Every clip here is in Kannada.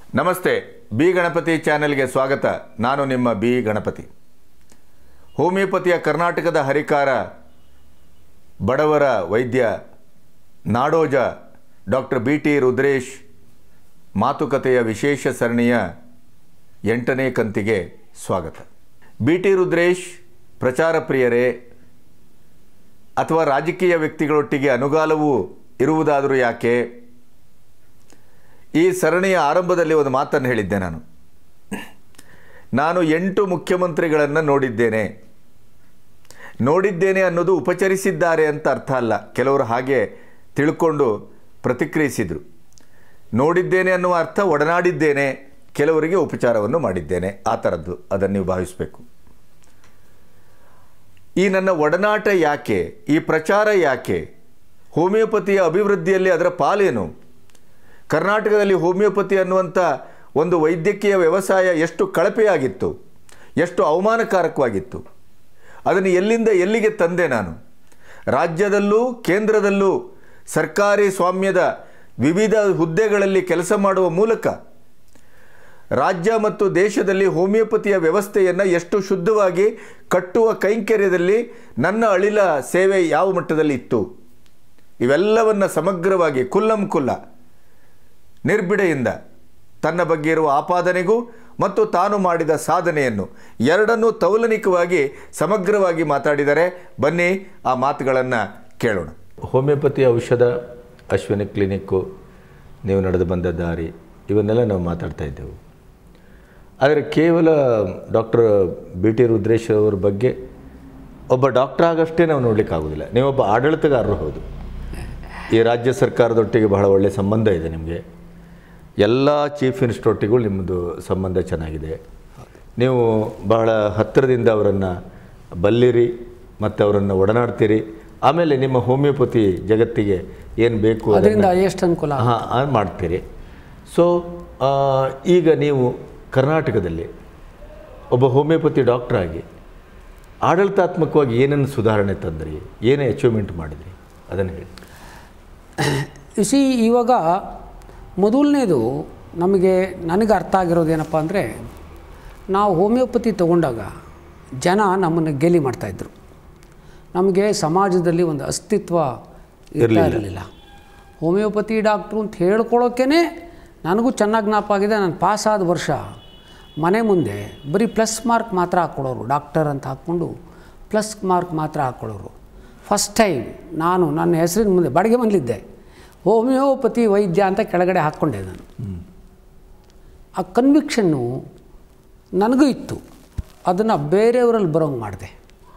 ನಮಸ್ತೆ ಬಿ ಗಣಪತಿ ಚಾನೆಲ್ಗೆ ಸ್ವಾಗತ ನಾನು ನಿಮ್ಮ ಬಿ ಗಣಪತಿ ಹೋಮಿಯೋಪತಿಯ ಕರ್ನಾಟಕದ ಹರಿಕಾರ ಬಡವರ ವೈದ್ಯ ನಾಡೋಜ ಡಾಕ್ಟರ್ ಬಿ ಟಿ ರುದ್ರೇಶ್ ಮಾತುಕತೆಯ ವಿಶೇಷ ಸರಣಿಯ ಎಂಟನೇ ಕಂತಿಗೆ ಸ್ವಾಗತ ಬಿ ಟಿ ರುದ್ರೇಶ್ ಪ್ರಚಾರ ಪ್ರಿಯರೇ ಅಥವಾ ರಾಜಕೀಯ ವ್ಯಕ್ತಿಗಳೊಟ್ಟಿಗೆ ಅನುಗಾಲವೂ ಇರುವುದಾದರೂ ಯಾಕೆ ಈ ಸರಣಿಯ ಆರಂಭದಲ್ಲಿ ಒಂದು ಮಾತನ್ನು ಹೇಳಿದ್ದೆ ನಾನು ನಾನು ಎಂಟು ಮುಖ್ಯಮಂತ್ರಿಗಳನ್ನು ನೋಡಿದ್ದೇನೆ ನೋಡಿದ್ದೇನೆ ಅನ್ನೋದು ಉಪಚರಿಸಿದ್ದಾರೆ ಅಂತ ಅರ್ಥ ಅಲ್ಲ ಕೆಲವರು ಹಾಗೆ ತಿಳ್ಕೊಂಡು ಪ್ರತಿಕ್ರಿಯಿಸಿದರು ನೋಡಿದ್ದೇನೆ ಅನ್ನುವ ಅರ್ಥ ಒಡನಾಡಿದ್ದೇನೆ ಕೆಲವರಿಗೆ ಉಪಚಾರವನ್ನು ಮಾಡಿದ್ದೇನೆ ಆ ಥರದ್ದು ಅದನ್ನು ನೀವು ಭಾವಿಸಬೇಕು ಈ ನನ್ನ ಒಡನಾಟ ಯಾಕೆ ಈ ಪ್ರಚಾರ ಯಾಕೆ ಹೋಮಿಯೋಪತಿಯ ಅಭಿವೃದ್ಧಿಯಲ್ಲಿ ಅದರ ಪಾಲೇನು ಕರ್ನಾಟಕದಲ್ಲಿ ಹೋಮಿಯೋಪತಿ ಅನ್ನುವಂಥ ಒಂದು ವೈದ್ಯಕೀಯ ವ್ಯವಸಾಯ ಎಷ್ಟು ಕಳಪೆಯಾಗಿತ್ತು ಎಷ್ಟು ಅವಮಾನಕಾರಕವಾಗಿತ್ತು ಅದನ್ನು ಎಲ್ಲಿಂದ ಎಲ್ಲಿಗೆ ತಂದೆ ನಾನು ರಾಜ್ಯದಲ್ಲೂ ಕೇಂದ್ರದಲ್ಲೂ ಸರ್ಕಾರಿ ಸ್ವಾಮ್ಯದ ವಿವಿಧ ಹುದ್ದೆಗಳಲ್ಲಿ ಕೆಲಸ ಮಾಡುವ ಮೂಲಕ ರಾಜ್ಯ ಮತ್ತು ದೇಶದಲ್ಲಿ ಹೋಮಿಯೋಪತಿಯ ವ್ಯವಸ್ಥೆಯನ್ನು ಎಷ್ಟು ಶುದ್ಧವಾಗಿ ಕಟ್ಟುವ ಕೈಂಕರ್ಯದಲ್ಲಿ ನನ್ನ ಅಳಿಲ ಸೇವೆ ಯಾವ ಮಟ್ಟದಲ್ಲಿ ಇತ್ತು ಇವೆಲ್ಲವನ್ನು ಸಮಗ್ರವಾಗಿ ಕುಲ್ಲಂ ಕುಲ್ಲ ನಿರ್ಬಿಡೆಯಿಂದ ತನ್ನ ಬಗ್ಗೆ ಇರುವ ಆಪಾದನೆಗೂ ಮತ್ತು ತಾನು ಮಾಡಿದ ಸಾಧನೆಯನ್ನು ಎರಡನ್ನೂ ತೌಲನಿಕವಾಗಿ ಸಮಗ್ರವಾಗಿ ಮಾತಾಡಿದರೆ ಬನ್ನಿ ಆ ಮಾತುಗಳನ್ನು ಕೇಳೋಣ ಹೋಮಿಯೋಪತಿ ಔಷಧ ಅಶ್ವಿನಿ ಕ್ಲಿನಿಕ್ಕು ನೀವು ನಡೆದು ಬಂದ ದಾರಿ ಇವನ್ನೆಲ್ಲ ನಾವು ಮಾತಾಡ್ತಾ ಇದ್ದೆವು ಆದರೆ ಕೇವಲ ಡಾಕ್ಟರ್ ಬಿ ಟಿ ರುದ್ರೇಶ್ ಅವರ ಬಗ್ಗೆ ಒಬ್ಬ ಡಾಕ್ಟರ್ ಆಗಷ್ಟೇ ನಾವು ನೋಡಲಿಕ್ಕಾಗೋದಿಲ್ಲ ನೀವೊಬ್ಬ ಆಡಳಿತಗಾರರು ಹೌದು ಈ ರಾಜ್ಯ ಸರ್ಕಾರದೊಟ್ಟಿಗೆ ಬಹಳ ಒಳ್ಳೆಯ ಸಂಬಂಧ ಇದೆ ನಿಮಗೆ ಎಲ್ಲ ಚೀಫ್ ಮಿನಿಸ್ಟರೊಟ್ಟಿಗೂ ನಿಮ್ಮದು ಸಂಬಂಧ ಚೆನ್ನಾಗಿದೆ ನೀವು ಬಹಳ ಹತ್ತಿರದಿಂದ ಅವರನ್ನು ಬಲ್ಲಿರಿ ಮತ್ತು ಅವರನ್ನು ಒಡನಾಡ್ತೀರಿ ಆಮೇಲೆ ನಿಮ್ಮ ಹೋಮಿಯೋಪತಿ ಜಗತ್ತಿಗೆ ಏನು ಬೇಕು ಅದರಿಂದ ಎಷ್ಟು ಅನುಕೂಲ ಹಾಂ ಅದು ಮಾಡ್ತೀರಿ ಸೊ ಈಗ ನೀವು ಕರ್ನಾಟಕದಲ್ಲಿ ಒಬ್ಬ ಹೋಮಿಯೋಪತಿ ಡಾಕ್ಟರ್ ಆಗಿ ಆಡಳಿತಾತ್ಮಕವಾಗಿ ಏನನ್ನು ಸುಧಾರಣೆ ತಂದ್ರಿ ಏನೇ ಅಚೀವ್ಮೆಂಟ್ ಮಾಡಿದ್ರಿ ಅದನ್ನು ಹೇಳಿ ಸಿ ಇವಾಗ ಮೊದಲನೇದು ನಮಗೆ ನನಗೆ ಅರ್ಥ ಆಗಿರೋದೇನಪ್ಪ ಅಂದರೆ ನಾವು ಹೋಮಿಯೋಪತಿ ತಗೊಂಡಾಗ ಜನ ನಮ್ಮನ್ನು ಗೇಲಿ ಮಾಡ್ತಾಯಿದ್ರು ನಮಗೆ ಸಮಾಜದಲ್ಲಿ ಒಂದು ಅಸ್ತಿತ್ವ ಇರ್ತಾ ಇರಲಿಲ್ಲ ಹೋಮಿಯೋಪತಿ ಡಾಕ್ಟ್ರು ಅಂತ ಹೇಳ್ಕೊಳ್ಳೋಕ್ಕೇ ನನಗೂ ಚೆನ್ನಾಗಿ ಜ್ಞಾಪಾಗಿದೆ ನಾನು ಪಾಸಾದ ವರ್ಷ ಮನೆ ಮುಂದೆ ಬರೀ ಪ್ಲಸ್ ಮಾರ್ಕ್ ಮಾತ್ರ ಹಾಕ್ಕೊಡೋರು ಡಾಕ್ಟರ್ ಅಂತ ಹಾಕ್ಕೊಂಡು ಪ್ಲಸ್ ಮಾರ್ಕ್ ಮಾತ್ರ ಹಾಕ್ಕೊಳ್ಳೋರು ಫಸ್ಟ್ ಟೈಮ್ ನಾನು ನನ್ನ ಹೆಸರಿನ ಮುಂದೆ ಬಾಡಿಗೆ ಮನೇಲಿದ್ದೆ ಹೋಮಿಯೋಪತಿ ವೈದ್ಯ ಅಂತ ಕೆಳಗಡೆ ಹಾಕ್ಕೊಂಡೆ ನಾನು ಆ ಕನ್ವಿಕ್ಷನ್ನು ನನಗೂ ಇತ್ತು ಅದನ್ನು ಬೇರೆಯವರಲ್ಲಿ ಬರೋಂಗೆ ಮಾಡಿದೆ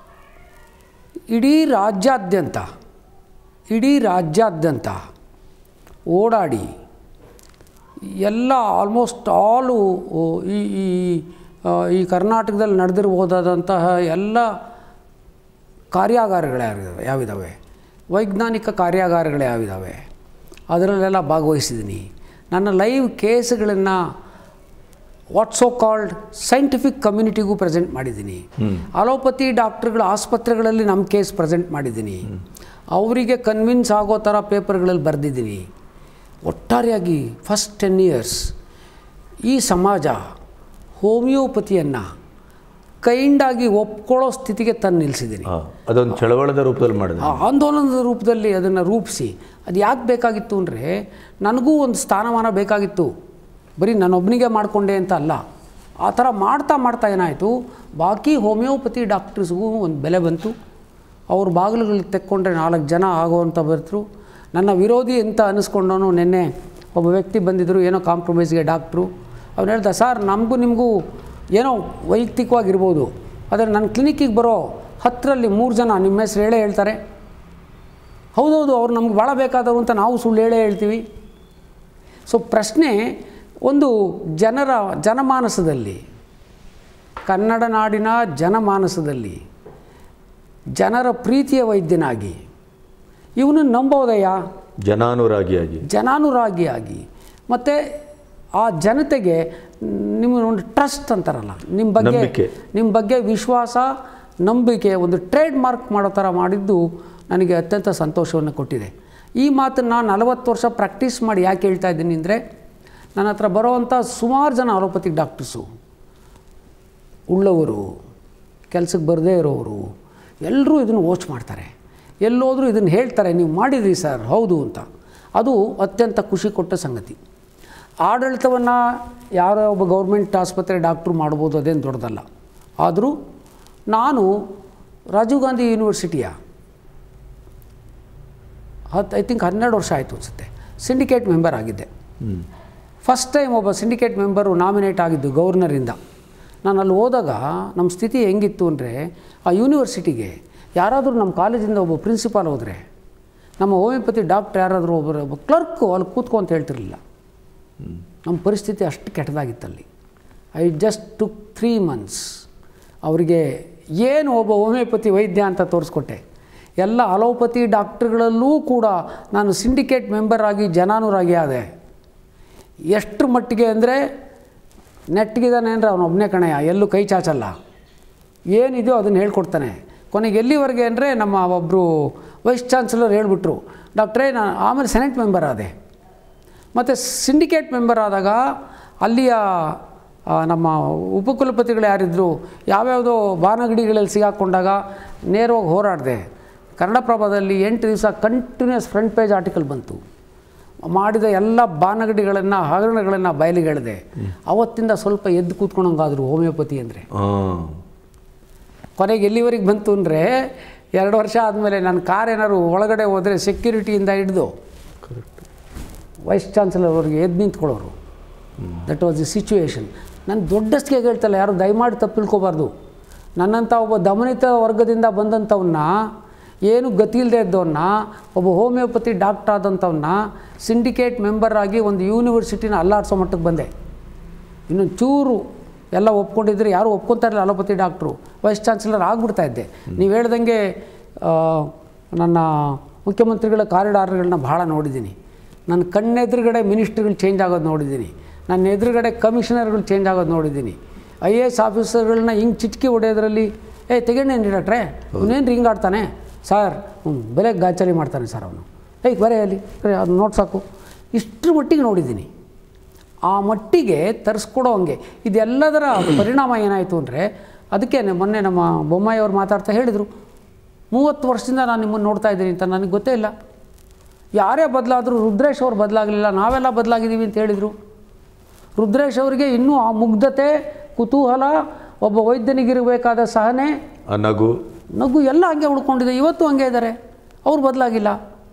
ಇಡೀ ರಾಜ್ಯಾದ್ಯಂತ ಇಡೀ ರಾಜ್ಯಾದ್ಯಂತ ಓಡಾಡಿ ಎಲ್ಲ ಆಲ್ಮೋಸ್ಟ್ ಆಲು ಈ ಈ ಆ, ಈ ಕರ್ನಾಟಕದಲ್ಲಿ ನಡೆದಿರ್ಬೋದಾದಂತಹ ಎಲ್ಲ ಕಾರ್ಯಾಗಾರಗಳು ಯಾವಿದಾವೆ ಯಾವಿದ್ದಾವೆ ವೈಜ್ಞಾನಿಕ ಕಾರ್ಯಾಗಾರಗಳು ಯಾವಿದ್ದಾವೆ ಅದರಲ್ಲೆಲ್ಲ ಭಾಗವಹಿಸಿದ್ದೀನಿ ನನ್ನ ಲೈವ್ ಕೇಸ್ಗಳನ್ನು ವಾಟ್ಸೋ ಕಾಲ್ಡ್ ಸೈಂಟಿಫಿಕ್ ಕಮ್ಯುನಿಟಿಗೂ ಪ್ರೆಸೆಂಟ್ ಮಾಡಿದ್ದೀನಿ ಅಲೋಪತಿ ಡಾಕ್ಟ್ರುಗಳ ಆಸ್ಪತ್ರೆಗಳಲ್ಲಿ ನಮ್ಮ ಕೇಸ್ ಪ್ರೆಸೆಂಟ್ ಮಾಡಿದ್ದೀನಿ ಅವರಿಗೆ ಕನ್ವಿನ್ಸ್ ಆಗೋ ಥರ ಪೇಪರ್ಗಳಲ್ಲಿ ಬರೆದಿದ್ದೀನಿ ಒಟ್ಟಾರೆಯಾಗಿ ಫಸ್ಟ್ ಟೆನ್ ಇಯರ್ಸ್ ಈ ಸಮಾಜ ಹೋಮಿಯೋಪತಿಯನ್ನು ಕೈಂಡಾಗಿ ಒಪ್ಕೊಳ್ಳೋ ಸ್ಥಿತಿಗೆ ತಂದು ನಿಲ್ಲಿಸಿದ್ದೀನಿ ಹಾಂ ಅದೊಂದು ಚಳವಳದ ರೂಪದಲ್ಲಿ ಮಾಡಿದೆ ಆ ಆಂದೋಲನದ ರೂಪದಲ್ಲಿ ಅದನ್ನು ರೂಪಿಸಿ ಅದು ಯಾಕೆ ಬೇಕಾಗಿತ್ತು ಅಂದರೆ ನನಗೂ ಒಂದು ಸ್ಥಾನಮಾನ ಬೇಕಾಗಿತ್ತು ಬರೀ ನನ್ನೊಬ್ಬನಿಗೆ ಮಾಡಿಕೊಂಡೆ ಅಂತ ಅಲ್ಲ ಆ ಥರ ಮಾಡ್ತಾ ಮಾಡ್ತಾ ಏನಾಯಿತು ಬಾಕಿ ಹೋಮಿಯೋಪತಿ ಡಾಕ್ಟರ್ಸ್ಗೂ ಒಂದು ಬೆಲೆ ಬಂತು ಅವ್ರ ಬಾಗಿಲುಗಳು ತೆಕ್ಕೊಂಡ್ರೆ ನಾಲ್ಕು ಜನ ಆಗೋವಂಥ ಬರ್ತರು ನನ್ನ ವಿರೋಧಿ ಅಂತ ಅನ್ನಿಸ್ಕೊಂಡವನು ನಿನ್ನೆ ಒಬ್ಬ ವ್ಯಕ್ತಿ ಬಂದಿದ್ದರು ಏನೋ ಕಾಂಪ್ರಮೈಸ್ಗೆ ಡಾಕ್ಟ್ರು ಅವ್ನು ಹೇಳ್ದ ಸರ್ ನಮಗೂ ನಿಮಗೂ ಏನೋ ವೈಯಕ್ತಿಕವಾಗಿರ್ಬೋದು ಆದರೆ ನನ್ನ ಕ್ಲಿನಿಕ್ಕಿಗೆ ಬರೋ ಹತ್ತರಲ್ಲಿ ಮೂರು ಜನ ನಿಮ್ಮ ಹೆಸ್ರು ಹೇಳೇ ಹೇಳ್ತಾರೆ ಹೌದೌದು ಅವ್ರು ನಮ್ಗೆ ಭಾಳ ಬೇಕಾದವರು ಅಂತ ನಾವು ಸುಳ್ಳು ಹೇಳೇ ಹೇಳ್ತೀವಿ ಸೊ ಪ್ರಶ್ನೆ ಒಂದು ಜನರ ಜನಮಾನಸದಲ್ಲಿ ಕನ್ನಡ ನಾಡಿನ ಜನಮಾನಸದಲ್ಲಿ ಜನರ ಪ್ರೀತಿಯ ವೈದ್ಯನಾಗಿ ಇವನು ನಂಬೋದಯ್ಯ ಜನಾನುರಾಗಿಯಾಗಿ ಜನಾನುರಾಗಿಯಾಗಿ ಮತ್ತು ಆ ಜನತೆಗೆ ನಿಮ್ಮ ಒಂದು ಟ್ರಸ್ಟ್ ಅಂತಾರಲ್ಲ ನಿಮ್ಮ ಬಗ್ಗೆ ನಂಬಿಕೆ. ನಿಮ್ಮ ಬಗ್ಗೆ ವಿಶ್ವಾಸ ನಂಬಿಕೆ ಒಂದು ಟ್ರೇಡ್ ಮಾರ್ಕ್ ಮಾಡೋ ಥರ ಮಾಡಿದ್ದು ನನಗೆ ಅತ್ಯಂತ ಸಂತೋಷವನ್ನು ಕೊಟ್ಟಿದೆ ಈ ಮಾತನ್ನು ನಲವತ್ತು ವರ್ಷ ಪ್ರಾಕ್ಟೀಸ್ ಮಾಡಿ ಯಾಕೆ ಹೇಳ್ತಾ ಇದ್ದೀನಿ ಅಂದರೆ ನನ್ನ ಹತ್ರ ಬರೋವಂಥ ಸುಮಾರು ಜನ ಅಲೋಪತಿಕ್ ಡಾಕ್ಟರ್ಸು ಉಳ್ಳವರು ಕೆಲಸಕ್ಕೆ ಬರದೇ ಇರೋರು ಎಲ್ಲರೂ ಇದನ್ನು ವಾಚ್ ಮಾಡ್ತಾರೆ ಎಲ್ಲೋದ್ರೂ ಇದನ್ನು ಹೇಳ್ತಾರೆ ನೀವು ಮಾಡಿದ್ರಿ ಸರ್ ಹೌದು ಅಂತ ಅದು ಅತ್ಯಂತ ಖುಷಿ ಕೊಟ್ಟ ಸಂಗತಿ ಆಡಳಿತವನ್ನು ಯಾರೋ ಒಬ್ಬ ಗೌರ್ಮೆಂಟ್ ಆಸ್ಪತ್ರೆ ಡಾಕ್ಟ್ರು ಮಾಡ್ಬೋದು ಅದೇನು ದೊಡ್ಡದಲ್ಲ ಆದರೂ ನಾನು ರಾಜೀವ್ ಗಾಂಧಿ ಯೂನಿವರ್ಸಿಟಿಯ ಹತ್ತು ಐ ಥಿಂಕ್ ಹನ್ನೆರಡು ವರ್ಷ ಆಯಿತು ಅನಿಸುತ್ತೆ ಸಿಂಡಿಕೇಟ್ ಮೆಂಬರ್ ಆಗಿದ್ದೆ ಫಸ್ಟ್ ಟೈಮ್ ಒಬ್ಬ ಸಿಂಡಿಕೇಟ್ ಮೆಂಬರು ನಾಮಿನೇಟ್ ಆಗಿದ್ದು ಗವರ್ನರಿಂದ ನಾನು ಅಲ್ಲಿ ಹೋದಾಗ ನಮ್ಮ ಸ್ಥಿತಿ ಹೆಂಗಿತ್ತು ಅಂದರೆ ಆ ಯೂನಿವರ್ಸಿಟಿಗೆ ಯಾರಾದರೂ ನಮ್ಮ ಕಾಲೇಜಿಂದ ಒಬ್ಬ ಪ್ರಿನ್ಸಿಪಾಲ್ ಹೋದರೆ ನಮ್ಮ ಹೋಮಿಯೋಪತಿ ಡಾಕ್ಟ್ರ್ ಯಾರಾದರೂ ಒಬ್ಬರು ಒಬ್ಬ ಕ್ಲರ್ಕು ಅಲ್ಲಿ ಕೂತ್ಕೊ ಅಂತ ಹೇಳ್ತಿರಲಿಲ್ಲ ನಮ್ಮ ಪರಿಸ್ಥಿತಿ ಅಷ್ಟು ಕೆಟ್ಟದಾಗಿತ್ತಲ್ಲಿ I just took three months ಅವರಿಗೆ ಏನು ಒಬ್ಬ ಹೋಮಿಯೋಪತಿ ವೈದ್ಯ ಅಂತ ತೋರಿಸ್ಕೊಟ್ಟೆ ಎಲ್ಲ ಅಲೋಪತಿ ಡಾಕ್ಟ್ರುಗಳಲ್ಲೂ ಕೂಡ ನಾನು ಸಿಂಡಿಕೇಟ್ ಮೆಂಬರ್ ಆಗಿ ಜನಾನುರಾಗಿ ಆದೆ ಎಷ್ಟರ ಮಟ್ಟಿಗೆ ಅಂದರೆ ನೆಟ್ಟಿಗಿದ್ದಾನೆ ಅಂದರೆ ಅವನೊಬ್ಬನೇ ಕಣೆಯ ಎಲ್ಲೂ ಕೈ ಚಾಚಲ್ಲ ಏನಿದೆಯೋ ಅದನ್ನು ಹೇಳ್ಕೊಡ್ತಾನೆ ಕೊನೆಗೆ ಎಲ್ಲಿವರೆಗೆ ಅಂದರೆ ನಮ್ಮ ಒಬ್ಬರು ವೈಸ್ ಚಾನ್ಸಲರ್ ಹೇಳಿಬಿಟ್ರು ಡಾಕ್ಟ್ರೇ ನಾನು ಆಮೇಲೆ ಸೆನೆಟ್ ಮೆಂಬರ್ ಆದೆ ಮತ್ತು ಸಿಂಡಿಕೇಟ್ ಮೆಂಬರ್ ಆದಾಗ ಅಲ್ಲಿಯ ಆ, ನಮ್ಮ ಉಪಕುಲಪತಿಗಳು ಯಾರಿದ್ದರು ಯಾವ್ಯಾವುದೋ ಬಾನಗಡಿಗಳಲ್ಲಿ ಸಿಗಾಕೊಂಡಾಗ ನೇರವಾಗಿ ಹೋರಾಡಿದೆ ಕನ್ನಡಪ್ರಭದಲ್ಲಿ ಎಂಟು ದಿವಸ ಕಂಟಿನ್ಯೂಸ್ ಫ್ರಂಟ್ ಪೇಜ್ ಆರ್ಟಿಕಲ್ ಬಂತು ಮಾಡಿದ ಎಲ್ಲ ಬಾನಗಡಿಗಳನ್ನು ಹಗರಣಗಳನ್ನು ಬಯಲಿಗೆಳೆದೆ ಅವತ್ತಿಂದ ಸ್ವಲ್ಪ ಎದ್ದು ಕೂತ್ಕೊಂಡಂಗಾದ್ರು ಹೋಮಿಯೋಪತಿ ಅಂದರೆ ಹಾಂ ಕೊನೆಗೆ ಎಲ್ಲಿವರೆಗೆ ಬಂತು ಅಂದರೆ ಎರಡು ವರ್ಷ ಆದಮೇಲೆ ನನ್ನ ಕಾರ್ ಏನಾದ್ರು ಒಳಗಡೆ ಹೋದರೆ ಸೆಕ್ಯೂರಿಟಿಯಿಂದ ಹಿಡಿದು ವೈಸ್ ಚಾನ್ಸಲರ್ ಅವ್ರಿಗೆ ಎದ್ದು ನಿಂತ್ಕೊಳ್ಳೋರು ದಟ್ ವಾಸ್ ದಿ ಸಿಚುವೇಶನ್ ನಾನು ದೊಡ್ಡಸ್ತಿಗೆ ಹೇಳ್ತಲ್ಲ ಯಾರು ದಯಮಾಡಿ ತಪ್ಪು ತಿಳ್ಕೊಬಾರ್ದು ನನ್ನಂಥ ಒಬ್ಬ ದಮನಿತ ವರ್ಗದಿಂದ ಬಂದಂಥವನ್ನ ಏನು ಗತಿ ಇಲ್ಲದೆ ಇದ್ದವನ್ನ ಒಬ್ಬ ಹೋಮಿಯೋಪತಿ ಡಾಕ್ಟರ್ ಆದಂಥವನ್ನ ಸಿಂಡಿಕೇಟ್ ಮೆಂಬರ್ ಆಗಿ ಒಂದು ಯೂನಿವರ್ಸಿಟಿನ ಅಲ್ಲಾಡ್ಸೋ ಮಟ್ಟಕ್ಕೆ ಬಂದೆ ಇನ್ನೊಂದು ಚೂರು ಎಲ್ಲ ಒಪ್ಕೊಂಡಿದ್ರೆ ಯಾರು ಒಪ್ಕೊತಾ ಇರಲಿಲ್ಲ ಅಲೋಪತಿ ಡಾಕ್ಟ್ರು ವೈಸ್ ಚಾನ್ಸಲರ್ ಆಗಿಬಿಡ್ತಾ ಇದ್ದೆ ನೀವು ಹೇಳ್ದಂಗೆ ಆ, ನನ್ನ ಮುಖ್ಯಮಂತ್ರಿಗಳ ಕಾರಿಡಾರ್ಗಳನ್ನ ಭಾಳ ನೋಡಿದ್ದೀನಿ ನನ್ನ ಕಣ್ಣೆದುರುಗಡೆ ಮಿನಿಸ್ಟ್ರಿಗಳು ಚೇಂಜ್ ಆಗೋದು ನೋಡಿದ್ದೀನಿ ನನ್ನ ಎದುರುಗಡೆ ಕಮಿಷನರ್ಗಳು ಚೇಂಜ್ ಆಗೋದು ನೋಡಿದ್ದೀನಿ ಐ ಎ ಎಸ್ ಆಫೀಸರ್ಗಳನ್ನ ಹಿಂಗೆ ಚಿಟ್ಕಿ ಹೊಡೆಯೋದ್ರಲ್ಲಿ ಏ ತೆಗೆಣ್ಣೇನು ಡಾಕ್ಟ್ರೆ ಅವನೇನು ರಿಂಗ್ ಆಡ್ತಾನೆ ಸರ್ ಹ್ಞೂ ಬೆಲೆ ಗಾಚಾಲಿ ಮಾಡ್ತಾನೆ ಸರ್ ಅವನು ಏಯ್ ಬರೇ ಅಲ್ಲಿ ಅದು ನೋಟ್ ಸಾಕು ಇಷ್ಟರ ಮಟ್ಟಿಗೆ ನೋಡಿದ್ದೀನಿ ಆ ಮಟ್ಟಿಗೆ ತರಿಸ್ಕೊಡೋ ಹಂಗೆ ಇದೆಲ್ಲದರ ಪರಿಣಾಮ ಏನಾಯಿತು ಅಂದರೆ ಅದಕ್ಕೆ ಮೊನ್ನೆ ನಮ್ಮ ಬೊಮ್ಮಾಯಿ ಅವ್ರು ಮಾತಾಡ್ತಾ ಹೇಳಿದರು ಮೂವತ್ತು ವರ್ಷದಿಂದ ನಾನು ನಿಮ್ಮನ್ನು ನೋಡ್ತಾ ಇದ್ದೀನಿ ಅಂತ ನನಗೆ ಗೊತ್ತೇ ಇಲ್ಲ ಯಾರೇ ಬದಲಾದರೂ ರುದ್ರೇಶ್ ಅವ್ರು ಬದಲಾಗಲಿಲ್ಲ ನಾವೆಲ್ಲ ಬದಲಾಗಿದ್ದೀವಿ ಅಂತ ಹೇಳಿದರು ರುದ್ರೇಶ್ ಅವರಿಗೆ ಇನ್ನೂ ಆ ಮುಗ್ಧತೆ ಕುತೂಹಲ ಒಬ್ಬ ವೈದ್ಯನಿಗಿರಬೇಕಾದ ಸಹನೆ ಆ ನಗು ನಗು ಎಲ್ಲ ಹಂಗೆ ಉಳ್ಕೊಂಡಿದೆ ಇವತ್ತು ಹಂಗೆ ಇದ್ದಾರೆ ಅವ್ರು ಬದಲಾಗಿಲ್ಲ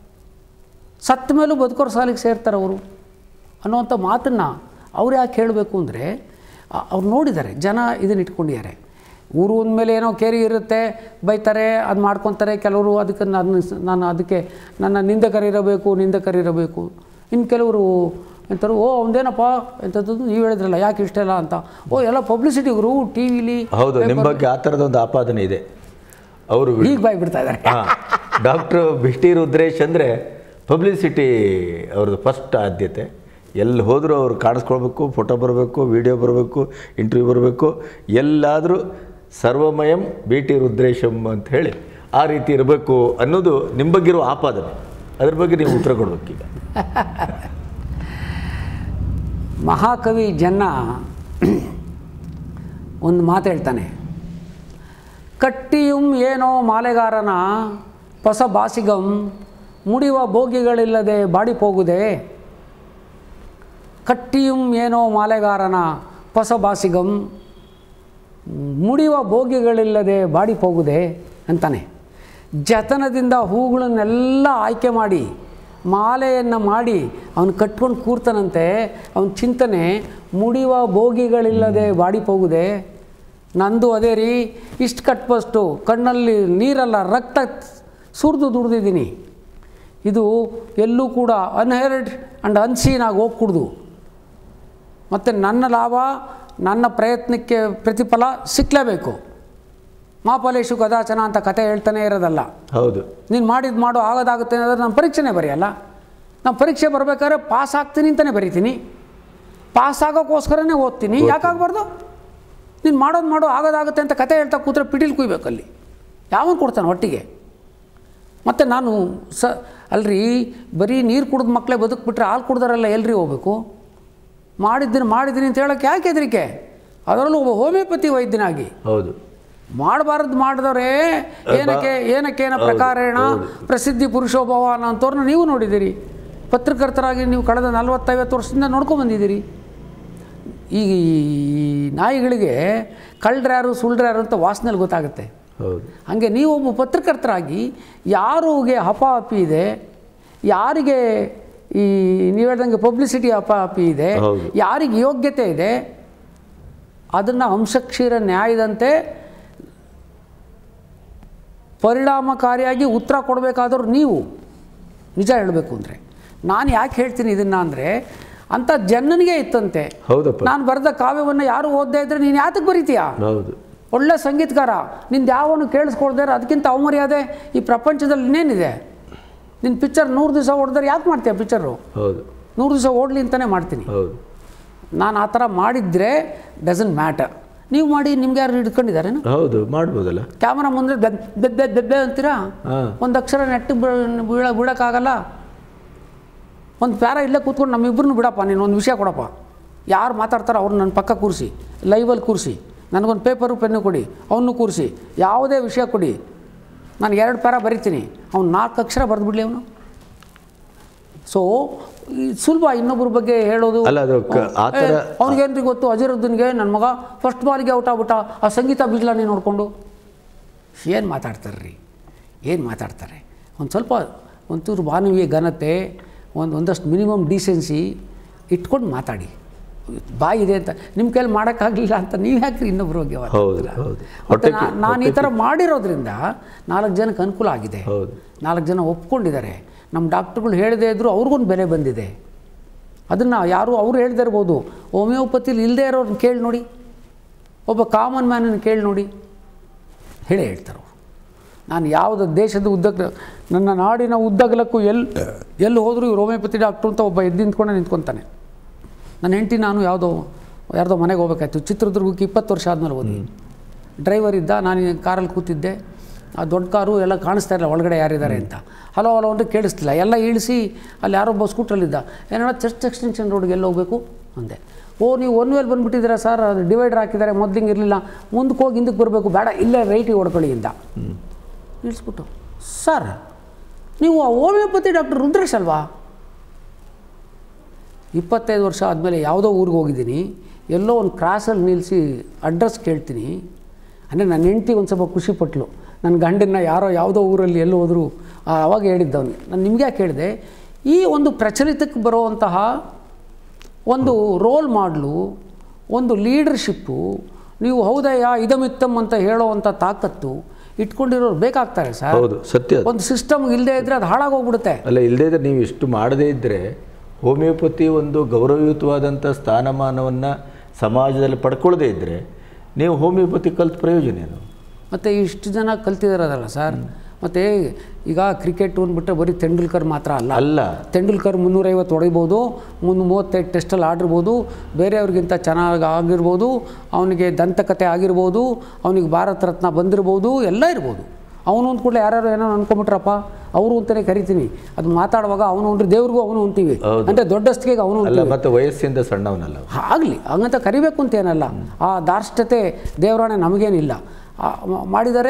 ಸತ್ತ ಮೇಲೂ ಬದುಕೋರು ಸಾಲಿಗೆ ಸೇರ್ತಾರೆ ಅವರು ಅನ್ನೋವಂಥ ಮಾತನ್ನು ಅವ್ರು ಯಾಕೆ ಹೇಳಬೇಕು ಅಂದರೆ ಅವ್ರು ನೋಡಿದ್ದಾರೆ ಜನ ಇದನ್ನು ಇಟ್ಕೊಂಡಿದ್ದಾರೆ ಊರು ಅಂದಮೇಲೆ ಏನೋ ಕೇರಿ ಇರುತ್ತೆ ಬೈತಾರೆ ಅದು ಮಾಡ್ಕೊತಾರೆ ಕೆಲವರು ಅದಕ್ಕೆ ನಾನು ನಾನು ಅದಕ್ಕೆ ನನ್ನ ನಿಂದಕರಿರಬೇಕು ನಿಂದಕರಿರಬೇಕು ಇನ್ನು ಕೆಲವರು ಎಂತಾರೆ ಓ ಅವನದೇನಪ್ಪ ಎಂಥದ್ದು ನೀವು ಹೇಳಿದ್ರಲ್ಲ ಯಾಕೆ ಇಷ್ಟೆಲ್ಲ ಅಂತ ಓ ಎಲ್ಲ ಪಬ್ಲಿಸಿಟಿ ಗುರು ಟಿ ವಿಲಿ ಹೌದು ನಿಮ್ಮ ಬಗ್ಗೆ ಆ ಥರದ ಒಂದು ಆಪಾದನೆ ಇದೆ ಅವರು ಈಗ ಬಾಯ್ ಬಿಡ್ತಾ ಇದ್ದಾರೆ ಹಾಂ ಡಾಕ್ಟ್ರು ಬಿಷ್ಟಿ ರುದ್ರೇಶ್ ಅಂದರೆ ಪಬ್ಲಿಸಿಟಿ ಅವ್ರದ್ದು ಫಸ್ಟ್ ಆದ್ಯತೆ ಎಲ್ಲಿ ಹೋದರೂ ಅವ್ರು ಕಾಣಿಸ್ಕೊಳ್ಬೇಕು ಫೋಟೋ ಬರಬೇಕು ವಿಡಿಯೋ ಬರಬೇಕು ಇಂಟರ್ವ್ಯೂ ಬರಬೇಕು ಎಲ್ಲಾದರೂ ಸರ್ವಮಯಂ ಬಿ ಟಿ ರುದ್ರೇಶಂ ಅಂತ ಹೇಳಿ ಆ ರೀತಿ ಇರಬೇಕು ಅನ್ನೋದು ನಿಮ್ಮ ಬಗ್ಗೆ ಇರೋ ಆಪಾದನೆ ಅದ್ರ ಬಗ್ಗೆ ನೀವು ಉತ್ತರ ಕೊಡ್ಬೇಕೀಗ ಮಹಾಕವಿ ಜನ್ನ ಒಂದು ಮಾತು ಹೇಳ್ತಾನೆ ಕಟ್ಟಿಯುಂ ಏನೋ ಮಾಲೆಗಾರನ ಹೊಸ ಬಾಸಿಗಂ ಮುಡಿಯುವ ಬೋಗಿಗಳಿಲ್ಲದೆ ಬಾಡಿಪೋಗುದೆ ಕಟ್ಟಿಯುಂ ಏನೋ ಮಾಲೆಗಾರನ ಹೊಸ ಬಾಸಿಗಂ ಮುಡಿಯುವ ಬೋಗಿಗಳಿಲ್ಲದೆ ಬಾಡಿಪೋಗುದೆ ಅಂತಾನೆ ಜತನದಿಂದ ಹೂಗಳನ್ನೆಲ್ಲ ಆಯ್ಕೆ ಮಾಡಿ ಮಾಲೆಯನ್ನು ಮಾಡಿ ಅವನು ಕಟ್ಕೊಂಡು ಕೂರ್ತಾನಂತೆ ಅವನ ಚಿಂತನೆ ಮುಡಿಯುವ ಬೋಗಿಗಳಿಲ್ಲದೆ ಬಾಡಿಪೋಗುದೆ ನಂದು ಅದೇ ರೀ ಇಷ್ಟು ಕಟ್ಪಷ್ಟು ಕಣ್ಣಲ್ಲಿ ನೀರಲ್ಲ ರಕ್ತ ಸುರಿದು ದುಡ್ದಿದ್ದೀನಿ ಇದು ಎಲ್ಲೂ ಕೂಡ ಅನ್ಹೆರ್ಡ್ ಆ್ಯಂಡ್ ಅನ್ಸೀನ್ ಆಗಿ ಹೋಗ್ಕೂಡ್ದು ಮತ್ತು ನನ್ನ ಲಾಭ ನನ್ನ ಪ್ರಯತ್ನಕ್ಕೆ ಪ್ರತಿಫಲ ಸಿಕ್ಕಲೇಬೇಕು ಮಾಪಲೇಶು ಕದಾಚನ ಅಂತ ಕತೆ ಹೇಳ್ತಾನೆ ಇರೋದಲ್ಲ ಹೌದು ನೀನು ಮಾಡಿದ್ದು ಮಾಡೋ ಆಗೋದಾಗುತ್ತೆ ಅನ್ನೋದ್ರೆ ನಾನು ಪರೀಕ್ಷೆನೇ ಬರೆಯಲ್ಲ ನಾನು ಪರೀಕ್ಷೆ ಬರಬೇಕಾದ್ರೆ ಪಾಸ್ ಆಗ್ತೀನಿ ಅಂತಲೇ ಬರಿತೀನಿ ಪಾಸ್ ಆಗೋಕ್ಕೋಸ್ಕರನೇ ಓದ್ತೀನಿ ಯಾಕಾಗಬಾರ್ದು ನೀನು ಮಾಡೋದು ಮಾಡೋ ಆಗೋದಾಗುತ್ತೆ ಅಂತ ಕತೆ ಹೇಳ್ತಾ ಕೂತ್ರೆ ಪಿಟೀಲ್ ಕುಯ್ಬೇಕಲ್ಲಿ ಯಾವನು ಕೊಡ್ತಾನೆ ಒಟ್ಟಿಗೆ ಮತ್ತು ನಾನು ಸ ಅಲ್ರಿ ಬರೀ ನೀರು ಕುಡಿದ ಮಕ್ಕಳೇ ಬದುಕ್ಬಿಟ್ರೆ ಹಾಲು ಕುಡ್ದಾರೆಲ್ಲ ಎಲ್ರಿ ಹೋಗ್ಬೇಕು ಮಾಡಿದ್ದೀನಿ ಮಾಡಿದ್ದೀನಿ ಅಂತ ಹೇಳೋಕ್ಕೆ ಯಾಕೆ ಹೆದರಿಕೆ ಅದರಲ್ಲೂ ಒಬ್ಬ ಹೋಮಿಯೋಪತಿ ವೈದ್ಯನಾಗಿ ಹೌದು ಮಾಡಬಾರ್ದು ಮಾಡಿದವರೇ ಏನಕ್ಕೆ ಏನಕ್ಕೇನ ಪ್ರಕಾರೇಣ ಪ್ರಸಿದ್ಧಿ ಪುರುಷೋಭವ ಅನ್ನೋಂಥವ್ರನ್ನ ನೀವು ನೋಡಿದ್ದೀರಿ ಪತ್ರಕರ್ತರಾಗಿ ನೀವು ಕಳೆದ ನಲವತ್ತೈವತ್ತು ವರ್ಷದಿಂದ ನೋಡ್ಕೊಂಡು ಬಂದಿದ್ದೀರಿ ಈ ನಾಯಿಗಳಿಗೆ ಕಳ್ಳರ್ಯಾರು ಸುಳ್ಳ್ರ್ಯಾರು ಅಂತ ವಾಸನೆಯಲ್ಲಿ ಗೊತ್ತಾಗುತ್ತೆ ಹೌದು ಹಾಗೆ ನೀವು ಒಬ್ಬ ಪತ್ರಕರ್ತರಾಗಿ ಯಾರಿಗೆ ಹಪಾಹಪಿ ಇದೆ ಯಾರಿಗೆ ಈ ನೀವು ಹೇಳ್ದಂಗೆ ಪಬ್ಲಿಸಿಟಿ ಹಪಾಹಪಿ ಇದೆ ಹೌದು. ಯಾರಿಗೆ ಯೋಗ್ಯತೆ ಇದೆ ಅದನ್ನು ಅಂಶಕ್ಷೀರ ನ್ಯಾಯದಂತೆ ಪರಿಣಾಮಕಾರಿಯಾಗಿ ಉತ್ತರ ಕೊಡಬೇಕಾದವ್ರು ನೀವು ನಿಜ ಹೇಳಬೇಕು ಅಂದರೆ ನಾನು ಯಾಕೆ ಹೇಳ್ತೀನಿ ಇದನ್ನು ಅಂದರೆ ಅಂಥ ಜನನಿಗೆ ಇತ್ತಂತೆ ಹೌದಪ್ಪ ನಾನು ಬರೆದ ಕಾವ್ಯವನ್ನು ಯಾರು ಓದದೇ ಇದ್ದರೆ ನೀನು ಯಾತಕ್ಕೆ ಬರೀತೀಯಾ ಹೌದು ಒಳ್ಳೆ ಸಂಗೀತಗಾರ ನಿಂದು ಯಾವನು ಕೇಳಿಸ್ಕೊಳ್ದೇ ಇರೋ ಅದಕ್ಕಿಂತ ಅವಮರ್ಯಾದೆ ಈ ಪ್ರಪಂಚದಲ್ಲಿ ಇನ್ನೇನಿದೆ ನಿನ್ನ ಪಿಕ್ಚರ್ ನೂರು ದಿವಸ ಹೊಡೆದ್ರೆ ಯಾಕೆ ಮಾಡ್ತೀಯ ಪಿಕ್ಚರು ಹೌದು ನೂರು ದಿವಸ ಓಡಲಿ ಅಂತಲೇ ಮಾಡ್ತೀನಿ ಹೌದು ನಾನು ಆ ಥರ ಮಾಡಿದರೆ ಡಸಂಟ್ ಮ್ಯಾಟರ್ ನೀವು ಮಾಡಿ ನಿಮ್ಗೆ ಯಾರು ಹಿಡ್ಕೊಂಡಿದ್ದಾರೇನು ಹೌದು ಮಾಡ್ಬೋದಲ್ಲ ಕ್ಯಾಮ್ರಾ ಮುಂದೆ ಬೆದ್ ಬೆದ್ ಬೆದ್ ಬೆದ್ದೆ ಅಂತೀರಾ ಹಾಂ ಒಂದು ಅಕ್ಷರ ನೆಟ್ಟು ಬೀಳ ಬೀಳೋಕ್ಕಾಗಲ್ಲ ಒಂದು ಪ್ಯಾರ ಇಲ್ಲೇ ಕೂತ್ಕೊಂಡು ನಮ್ಮಿಬ್ಬರನ್ನು ಬಿಡಪ್ಪ ನೀನು ಒಂದು ವಿಷಯ ಕೊಡಪ್ಪ ಯಾರು ಮಾತಾಡ್ತಾರೋ ಅವ್ರು ನನ್ನ ಪಕ್ಕ ಕೂರಿಸಿ ಲೈವಲ್ಲಿ ಕೂರಿಸಿ ನನಗೊಂದು ಪೇಪರು ಪೆನ್ನು ಕೊಡಿ ಅವನು ಕೂರಿಸಿ ಯಾವುದೇ ವಿಷಯ ಕೊಡಿ ನಾನು ಎರಡು ಪ್ಯಾರ ಬರಿತೀನಿ ಅವ್ನು ನಾಲ್ಕು ಅಕ್ಷರ ಬರೆದ್ಬಿಡ್ಲಿ ಅವನು ಸೊ ಸುಲಭ ಇನ್ನೊಬ್ಬರ ಬಗ್ಗೆ ಹೇಳೋದು ಅಲ್ಲ, ಅದು ಕ- ಆ ಥರ- ಅವ್ನಿಗೇನ್ರಿ ಗೊತ್ತು ಅಜರುದ್ದೀನ್ಗೆ ನನ್ನ ಮಗ ಫಸ್ಟ್ ಬಾಲ್ಗೆ ಔಟ್ ಆಗ್ಬಿಟ್ಟ ಆ ಸಂಗೀತ ಬಿಜ್ಲಾನಿ ನೋಡಿಕೊಂಡು ಏನು ಮಾತಾಡ್ತಾರೆ ರೀ ಏನು ಮಾತಾಡ್ತಾರೆ ಒಂದು ಸ್ವಲ್ಪ ಒಂಚೂರು ಮಾನವೀಯ ಘನತೆ ಒಂದು ಒಂದಷ್ಟು ಮಿನಿಮಮ್ ಡೀಸೆನ್ಸಿ ಇಟ್ಕೊಂಡು ಮಾತಾಡಿ ಬಾಯಿ ಇದೆ ಅಂತ ನಿಮ್ಮ ಕೈಲಿ ಮಾಡೋಕ್ಕಾಗಲಿಲ್ಲ ಅಂತ ನೀವು ಯಾಕೆ ಇನ್ನೊಬ್ಬರ ಬಗ್ಗೆ ಹೌದು ಮಾತಾಡ್ತೀರಾ? ಹೌದು ಮತ್ತೆ ಹೊಟ್ಟೆ ನಾ- ನಾನು ಈ ಥರ ಮಾಡಿರೋದ್ರಿಂದ ನಾಲ್ಕು ಜನಕ್ಕೆ ಅನುಕೂಲ ಆಗಿದೆ ಹೌದು ನಾಲ್ಕು ಜನ ಒಪ್ಕೊಂಡಿದ್ದಾರೆ ನಮ್ಮ ಡಾಕ್ಟ್ರುಗಳು ಹೇಳದೇ ಇದ್ದರೂ ಅವ್ರಿಗೊಂದು ಬೆಲೆ ಬಂದಿದೆ ಅದನ್ನು ಯಾರು ಅವರು ಹೇಳ್ದೇ ಇರ್ಬೋದು ಹೋಮಿಯೋಪತಿಲಿ ಇಲ್ಲದೆ ಇರೋರನ್ನ ಕೇಳಿ ನೋಡಿ ಒಬ್ಬ ಕಾಮನ್ ಮ್ಯಾನನ್ನು ಕೇಳಿ ನೋಡಿ ಹೇಳೇ ಹೇಳ್ತಾರೆ ಅವರು ನಾನು ಯಾವುದ ದೇಶದ ಉದ್ದಕ್ಕೆ ನನ್ನ ನಾಡಿನ ಉದ್ದಗಲಕ್ಕೂ ಎಲ್ಲಿ ಎಲ್ಲಿ ಹೋದರೂ ಇವ್ರು ಹೋಮಿಯೋಪತಿ ಡಾಕ್ಟ್ರು ಅಂತ ಒಬ್ಬ ಎದ್ದು ನಿಂತ್ಕೊಂಡೆ ನಿಂತ್ಕೊತಾನೆ ನನ್ನ ಹೆಂಡತಿ ನಾನು ಯಾವುದೋ ಯಾರ್ದೋ ಮನೆಗೆ ಹೋಗ್ಬೇಕಾಯ್ತು ಚಿತ್ರದುರ್ಗಕ್ಕೆ ಇಪ್ಪತ್ತು ವರ್ಷ ಆದಮೇಲೆ ಹೋದ್ವಿ ಡ್ರೈವರ್ ಇದ್ದ ನಾನು ಈ ಕಾರಲ್ಲಿ ಕೂತಿದ್ದೆ ಆ ದೊಡ್ಡ ಕಾರು ಎಲ್ಲ ಕಾಣಿಸ್ತಾ ಇಲ್ಲ ಒಳಗಡೆ ಯಾರಿದ್ದಾರೆ ಅಂತ ಹಲೋ ಹಲೋ ಅಂದರೆ ಕೇಳಿಸ್ತಿಲ್ಲ ಎಲ್ಲ ಇಳಿಸಿ ಅಲ್ಲಿ ಯಾರೊಬ್ಬ ಸ್ಕೂಟ್ರಲ್ಲಿದ್ದ ಏನೋ ಚರ್ಚ್ ಎಕ್ಸ್ಟೆನ್ಷನ್ ರೋಡ್ಗೆ ಎಲ್ಲಿ ಹೋಗಬೇಕು ಅಂದೆ ಓ ನೀವು ಒನ್ ವೇಲ್ ಬಂದುಬಿಟ್ಟಿದ್ದೀರಾ ಸರ್ ಅದು ಡಿವೈಡರ್ ಹಾಕಿದ್ದಾರೆ ಮೊದಲಿಂಗೆ ಇರಲಿಲ್ಲ ಮುಂದಕ್ಕೆ ಹೋಗಿ ಹಿಂದಕ್ಕೆ ಬರಬೇಕು ಬೇಡ ಇಲ್ಲೇ ರೈಟಿಗೆ ಹೊಡ್ಕೊಳ್ಳಿ ಇಂದ ಇಳಿಸ್ಬಿಟ್ಟು ಸರ್ ನೀವು ಆ ಹೋಮಿಯೋಪತಿ ಡಾಕ್ಟರ್ ರುದ್ರೇಶ್ ಅಲ್ವಾ ಇಪ್ಪತ್ತೈದು ವರ್ಷ ಆದಮೇಲೆ ಯಾವುದೋ ಊರಿಗೆ ಹೋಗಿದ್ದೀನಿ ಎಲ್ಲೋ ಒಂದು ಕ್ರಾಸಲ್ಲಿ ನಿಲ್ಲಿಸಿ ಅಡ್ರೆಸ್ ಕೇಳ್ತೀನಿ ಅಂದರೆ ನನ್ನ ಹೆಂಡ್ತಿ ಒಂದು ಸ್ವಲ್ಪ ಖುಷಿಪಟ್ಲು ನನ್ನ ಗಂಡನ್ನ ಯಾರೋ ಯಾವುದೋ ಊರಲ್ಲಿ ಎಲ್ಲೋ ಹೋದರೂ ಅವಾಗ ಹೇಳಿದ್ದವನು ನಾನು ನಿಮಗೆ ಯಾಕೆ ಹೇಳಿದೆ ಈ ಒಂದು ಪ್ರಚಲಿತಕ್ಕೆ ಬರುವಂತಹ ಒಂದು ರೋಲ್ ಮಾಡಲು ಒಂದು ಲೀಡರ್ಶಿಪ್ಪು ನೀವು ಹೌದಯ್ಯ ಇದಮಿತ್ತಮ್ ಅಂತ ಹೇಳೋವಂಥ ತಾಕತ್ತು ಇಟ್ಕೊಂಡಿರೋರು ಬೇಕಾಗ್ತಾರೆ ಸರ್ ಹೌದು ಸತ್ಯ ಅದು. ಒಂದು ಸಿಸ್ಟಮ್ ಇಲ್ಲದೆ ಇದ್ದರೆ ಅದು ಹಾಳಾಗೋಗ್ಬಿಡುತ್ತೆ ಅಲ್ಲ ಇಲ್ಲದೇ ಇದ್ರೆ ನೀವು ಇಷ್ಟು ಮಾಡದೇ ಇದ್ದರೆ ಹೋಮಿಯೋಪತಿ ಒಂದು ಗೌರವಯುತವಾದಂಥ ಸ್ಥಾನಮಾನವನ್ನು ಸಮಾಜದಲ್ಲಿ ಪಡ್ಕೊಳ್ಳದೇ ಇದ್ದರೆ ನೀವು ಹೋಮಿಯೋಪತಿ ಕಲ್ತ ಪ್ರಯೋಜನ ಏನು ಮತ್ತು ಇಷ್ಟು ಜನ ಕಲ್ತಿದಾರಲ್ಲ ಸರ್ ಮತ್ತು ಈಗ ಕ್ರಿಕೆಟ್ ಅಂದ್ಬಿಟ್ರೆ ಬರೀ ತೆಂಡೂಲ್ಕರ್ ಮಾತ್ರ ಅಲ್ಲ ಅಲ್ಲ ತೆಂಡೂಲ್ಕರ್ ಮುನ್ನೂರೈವತ್ತು ಹೊಡಿಬೋದು ಮುನ್ನೂ ಮೂವತ್ತೈದು ಟೆಸ್ಟಲ್ಲಿ ಆಡಿರ್ಬೋದು ಬೇರೆಯವ್ರಿಗಿಂತ ಚೆನ್ನಾಗಿ ಆಗಿರ್ಬೋದು ಅವನಿಗೆ ದಂತಕತೆ ಆಗಿರ್ಬೋದು ಅವನಿಗೆ ಭಾರತ ರತ್ನ ಬಂದಿರ್ಬೋದು ಎಲ್ಲ ಇರ್ಬೋದು ಅವನು ಅಂದ ಕೂಡಲೇ ಯಾರ್ಯಾರು ಏನೋ ಅನ್ಕೊಂಬಿಟ್ರಪ್ಪ ಅವರು ಅಂತಲೇ ಕರಿತೀನಿ ಅದು ಮಾತಾಡುವಾಗ ಅವನು ಅಂದ್ರೆ ದೇವ್ರಿಗೂ ಅವನು ಅಂತೀವಿ ಹೌದು. ಅಂದರೆ ದೊಡ್ಡಸ್ತಿಗೆ ಅವನು ಅಲ್ಲ ಮತ್ತು ವಯಸ್ಸಿಂದ ಸಣ್ಣವನಲ್ಲ ಅವ. ಆಗಲಿ ಹಂಗಂತ ಕರಿಬೇಕು ಅಂತ ಏನಲ್ಲ ಆ ದಾರ್ಷ್ಟ್ಯತೆ ದೇವರಾಣೆ ನಮಗೇನಿಲ್ಲ ಆ, ಮ- ಮಾಡಿದರೆ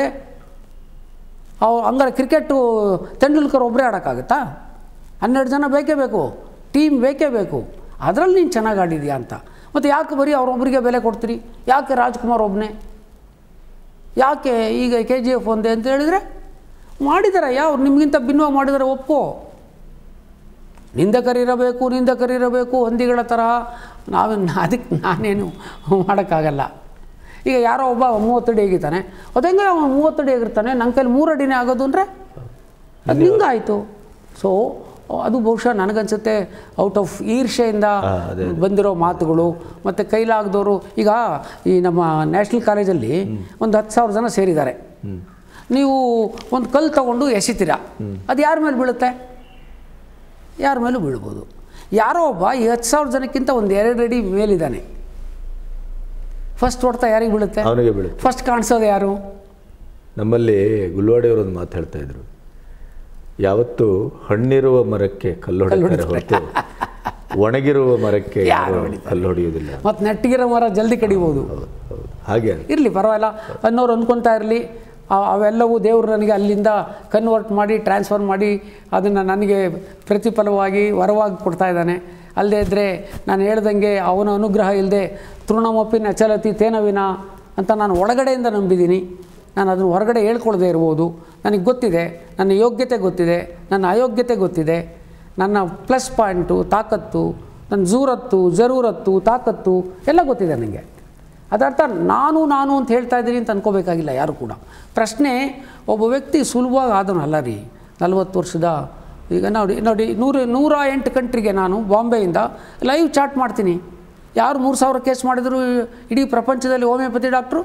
ಅವು ಹಂಗಾರೆ ಕ್ರಿಕೆಟು ತೆಂಡೂಲ್ಕರ್ ಒಬ್ಬರೇ ಆಡೋಕ್ಕಾಗತ್ತಾ ಹನ್ನೆರಡು ಜನ ಬೇಕೇ ಬೇಕು ಟೀಮ್ ಬೇಕೇ ಬೇಕು ಅದರಲ್ಲಿ ನೀನು ಚೆನ್ನಾಗಿ ಆಡಿದ್ಯಾ ಅಂತ ಮತ್ತು ಯಾಕೆ ಬರೀ ಅವ್ರೊಬ್ಬರಿಗೆ ಬೆಲೆ ಕೊಡ್ತೀರಿ ಯಾಕೆ ರಾಜ್ಕುಮಾರ್ ಒಬ್ಬನೇ ಯಾಕೆ ಈಗ ಕೆ ಜಿ ಎಫ್ ಒಂದೇ ಅಂತ ಹೇಳಿದರೆ ಮಾಡಿದ್ದಾರೆ ಯಾವ ನಿಮಗಿಂತ ಭಿನ್ನವಾಗಿ ಮಾಡಿದರೆ ಒಪ್ಪೋ ನಿಂದಕರಿರಬೇಕು ನಿಂದಕರಿರಬೇಕು ಹೊಂದಿಗಳ ತರಹ ನಾವೇ ಅದಕ್ಕೆ ನಾನೇನು ಮಾಡೋಕ್ಕಾಗಲ್ಲ ಈಗ ಯಾರೋ ಒಬ್ಬ ಮೂವತ್ತಡಿ ಹೇಗಿದ್ದಾನೆ ಅದು ಹೆಂಗೆ ಅವನು ಮೂವತ್ತಡಿ ಹೇಗಿರ್ತಾನೆ ನನ್ನ ಕೈಲಿ ಮೂರು ಅಡಿನೇ ಆಗೋದು ಅಂದರೆ ಅದು ಹಿಂಗಾಯಿತು ಸೊ ಅದು ಬಹುಶಃ ನನಗನ್ಸುತ್ತೆ ಔಟ್ ಆಫ್ ಈರ್ಷೆಯಿಂದ ಹಾ, ಅದೇ, ಬಂದಿರೋ ಮಾತುಗಳು ಮತ್ತು ಕೈಲಾಗದವರು ಈಗ ಈ ನಮ್ಮ ನ್ಯಾಷನಲ್ ಕಾಲೇಜಲ್ಲಿ ಒಂದು ಹತ್ತು ಸಾವಿರ ಜನ ಸೇರಿದ್ದಾರೆ ನೀವು ಒಂದು ಕಲ್ಲು ತಗೊಂಡು ಎಸಿತೀರಾ ಅದು ಯಾರ ಮೇಲೆ ಬೀಳುತ್ತೆ ಯಾರ ಮೇಲೂ ಬೀಳ್ಬೋದು ಯಾರೋ ಒಬ್ಬ ಈ ಹತ್ತು ಸಾವಿರ ಜನಕ್ಕಿಂತ ಒಂದು ಎರಡು ಅಡಿ ಮೇಲಿದ್ದಾನೆ ಫಸ್ಟ್ ಹೊಡ್ತಾ ಯಾರಿಗೆ ಬೀಳುತ್ತೆ ಅವನಿಗೆ ಬೀಳುತ್ತೆ ಫಸ್ಟ್ ಕಾಣಿಸೋದು ಯಾರು ನಮ್ಮಲ್ಲಿ ಗುಲ್ವಾಡಿಯವರು ಒಂದು ಮಾತು ಹೇಳ್ತಾ ಇದ್ರು ಯಾವತ್ತು ಹಣ್ಣಿರುವ ಮರಕ್ಕೆ ಕಲ್ಲು ಹೊಡಿತಾರೆ ಹೊರತು ಒಣಗಿರುವ ಮರಕ್ಕೆ ಯಾರು ಯಾರು ಹೊಡಿತಾರೆ? ಕಲ್ಲು ಹೊಡೆಯುವುದಿಲ್ಲ ಮತ್ತು ನೆಟ್ಟಿಗಿರೋ ಮರ ಜಲ್ದಿ ಕಡಿಬೋದು ಹೌದು ಹೌದು ಹಾಗೆ ಇರಲಿ ಪರವಾಗಿಲ್ಲ ಅನ್ನೋರು ಅಂದ್ಕೊತಾ ಇರಲಿ ಅವೆಲ್ಲವೂ ದೇವರು ನನಗೆ ಅಲ್ಲಿಂದ ಕನ್ವರ್ಟ್ ಮಾಡಿ ಟ್ರಾನ್ಸ್ಫರ್ ಮಾಡಿ ಅದನ್ನು ನನಗೆ ಪ್ರತಿಫಲವಾಗಿ ವರವಾಗಿ ಕೊಡ್ತಾ ಇದ್ದಾನೆ ಅಲ್ಲದೆ ಇದ್ದರೆ ನಾನು ಹೇಳ್ದಂಗೆ ಅವನ ಅನುಗ್ರಹ ಇಲ್ಲದೆ ತೃಣಮಪ್ಪಿ ನಚಲತಿ ತೇನವಿನ ಅಂತ ನಾನು ಒಳಗಡೆಯಿಂದ ನಂಬಿದ್ದೀನಿ ನಾನು ಅದನ್ನು ಹೊರಗಡೆ ಹೇಳ್ಕೊಳ್ದೇ ಇರ್ಬೋದು ನನಗೆ ಗೊತ್ತಿದೆ ನನ್ನ ಯೋಗ್ಯತೆ ಗೊತ್ತಿದೆ ನನ್ನ ಅಯೋಗ್ಯತೆ ಗೊತ್ತಿದೆ ನನ್ನ ಪ್ಲಸ್ ಪಾಯಿಂಟು ತಾಕತ್ತು ನನ್ನ ಜೂರತ್ತು ಜರೂರತ್ತು ತಾಕತ್ತು ಎಲ್ಲ ಗೊತ್ತಿದೆ ನನಗೆ ಅದರ್ಥ ನಾನು ನಾನು ಅಂತ ಹೇಳ್ತಾ ಇದ್ದೀನಿ ಅಂತ ಅನ್ಕೋಬೇಕಾಗಿಲ್ಲ ಯಾರು ಕೂಡ ಪ್ರಶ್ನೆ ಒಬ್ಬ ವ್ಯಕ್ತಿ ಸುಲಭವಾಗಿ ಆದನಲ್ಲ ರೀ ನಲ್ವತ್ತು ವರ್ಷದ ಈಗ ನೋಡಿ ನೋಡಿ ನೂರು ನೂರ ಎಂಟು ಕಂಟ್ರಿಗೆ ನಾನು ಬಾಂಬೆಯಿಂದ ಲೈವ್ ಚಾಟ್ ಮಾಡ್ತೀನಿ ಯಾರು ಮೂರು ಸಾವಿರ ಕೇಸ್ ಮಾಡಿದ್ರು ಇಡೀ ಪ್ರಪಂಚದಲ್ಲಿ ಹೋಮಿಯೋಪತಿ ಡಾಕ್ಟ್ರು